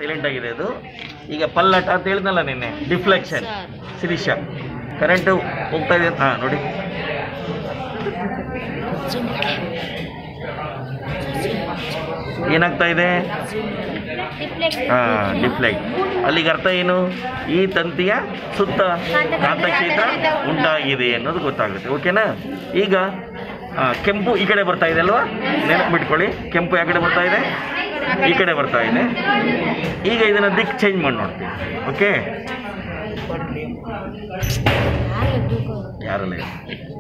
Silent ಆಗಿದೆ ಅದು ಈಗ ಪಲ್ಲಟ ಅಂತ ಹೇಳಿದ್ನಲ್ಲ ನಿನ್ನೆ ಡಿಫ್ಲೆಕ್ಷನ್ ಶಿರೀಷ ಕರೆಂಟು ಹೋಗ್ತಾ ಇದೆ ಅಂತ ಹಾಂ ನೋಡಿ ಏನಾಗ್ತಾ ಇದೆ ಹಾಂ ಡಿಫ್ಲೆಕ್ಟ್ ಅಲ್ಲಿಗೆ ಅರ್ಥ ಏನು ಈ ತಂತಿಯ ಸುತ್ತ ಕಾಂತಕ್ಷೇತ್ರ ಉಂಟಾಗಿದೆ ಅನ್ನೋದು ಗೊತ್ತಾಗುತ್ತೆ ಓಕೆನಾ ಈಗ ಆ, ಕೆಂಪು ಈ ಕಡೆ ಬರ್ತಾ ಇದೆ ಅಲ್ವಾ ನೆನಪಿಟ್ಕೊಳ್ಳಿ ಕೆಂಪು ಯಾವ ಕಡೆ ಬರ್ತಾ ಇದೆ ಈ ಕಡೆ ಬರ್ತಾ ಇದೆ ಈಗ ಇದನ್ನ ದಿಕ್ ಚೇಂಜ್ ಮಾಡಿ ನೋಡ್ತೀವಿ ಓಕೆ ಯಾರಲ್ಲ ಇದು?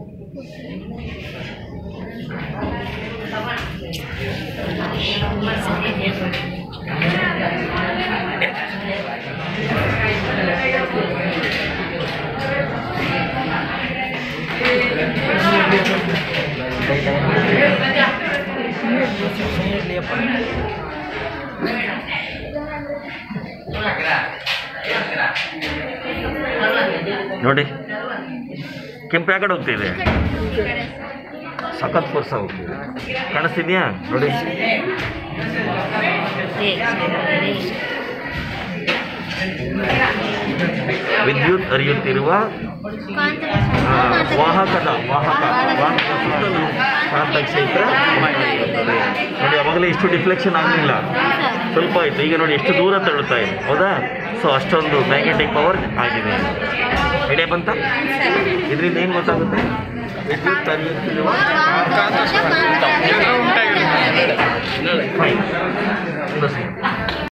ನೋಡಿ ಕೆಂಪು ಯಾವ ಕಡೆ ಹೋಗ್ತಿದೆ ಸಖತ್ ಫೋರ್ಸ್ ಹೋಗ್ತಿದೆ ಕಾಣಿಸ್ತಿದ್ಯಾ ನೋಡಿ ವಿದ್ಯುತ್ ಹರಿಯುತ್ತಿರುವ ಆ, ವಾಹಕದ ವಾಹಕ ವಾಹಕ ಸುತ್ತಲೂ ಕಾಂತಕ್ಷೇತ್ರ ಉಂಟಾಗಿರುತ್ತದೆ. ನೋಡಿ ಅವಾಗಲೇ ಇಷ್ಟು ಡಿಫ್ಲೆಕ್ಷನ್ ಆಗಲಿಲ್ಲ ಸ್ವಲ್ಪ ಆಯಿತು ಈಗ ನೋಡಿ ಎಷ್ಟು ದೂರ ತಳ್ಳುತ್ತಾ ಇದೆ ಹೌದಾ ಸೊ ಅಷ್ಟೊಂದು ಮ್ಯಾಗ್ನೆಟಿಕ್ ಪವರ್ ಆಗಿದೆ ಐಡಿಯಾ ಬಂತ ಇದರಿಂದ ಏನು ಗೊತ್ತಾಗುತ್ತೆ ವಿದ್ಯುತ್ ಹರಿಯುತ್ತಿರುವ Fine. ಒಂದು second.